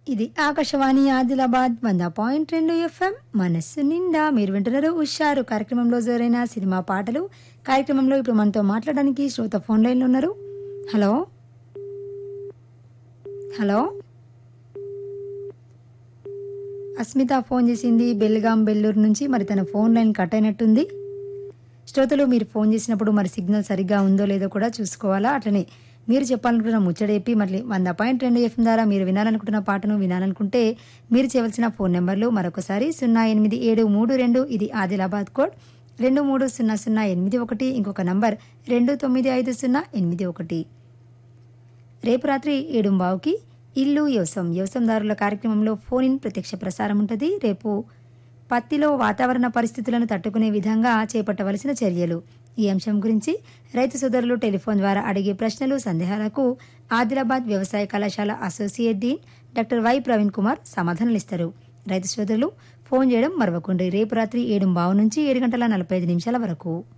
ఇది ఆకాశవాణి ఆదిలాబాద్ వంద పాయింట్ రెండు ఎఫ్ఎం మనస్సు నిండా మీరు వింటున్నారు ఉషారు కార్యక్రమంలో జరైన సినిమా పాటలు కార్యక్రమంలో ఇప్పుడు మనతో మాట్లాడడానికి శ్రోత ఫోన్ లైన్లో ఉన్నారు హలో హలో అస్మిత ఫోన్ చేసింది బెల్గాం బెల్లూరు నుంచి మరి తన ఫోన్ లైన్ కట్ అయినట్టుంది శ్రోతలు మీరు ఫోన్ చేసినప్పుడు మరి సిగ్నల్ సరిగ్గా ఉందో లేదో కూడా చూసుకోవాలా అట్లనే మీరు చెప్పాలనుకుంటున్న ముచ్చడేపి మళ్ళీ వంద పాయింట్ రెండు ఎఫ్ఎం ద్వారా మీరు వినాలనుకుంటున్న పాటను వినాలనుకుంటే మీరు చేయవలసిన ఫోన్ నెంబర్లు మరొకసారి సున్నా ఎనిమిది ఏడు మూడు రెండు ఇది ఆదిలాబాద్ కోడ్ రెండు మూడు సున్నా సున్నా ఎనిమిది ఒకటి ఇంకొక నంబర్ రెండు తొమ్మిది ఐదు సున్నా ఎనిమిది ఒకటి రేపు రాత్రి ఏడుంబావుకి ఇల్లు వ్యవసాయం వ్యవసాయదారుల కార్యక్రమంలో ఫోన్ ఇన్ ప్రత్యక్ష ప్రసారం ఉంటుంది రేపు పత్తిలో వాతావరణ పరిస్థితులను తట్టుకునే విధంగా చేపట్టవలసిన చర్యలు ఈ అంశం గురించి రైతు సోదరులు టెలిఫోన్ ద్వారా అడిగే ప్రశ్నలు సందేహాలకు ఆదిలాబాద్ వ్యవసాయ కళాశాల associate dean doctor Y Praveen Kumar సమాధానాలిస్తారు రైతు సోదరులు ఫోన్ చేయడం మరవకుండ్రి రేపు రాత్రి ఏడు బావు నుంచి ఏడు గంటల నలభై ఐదు నిమిషాల వరకు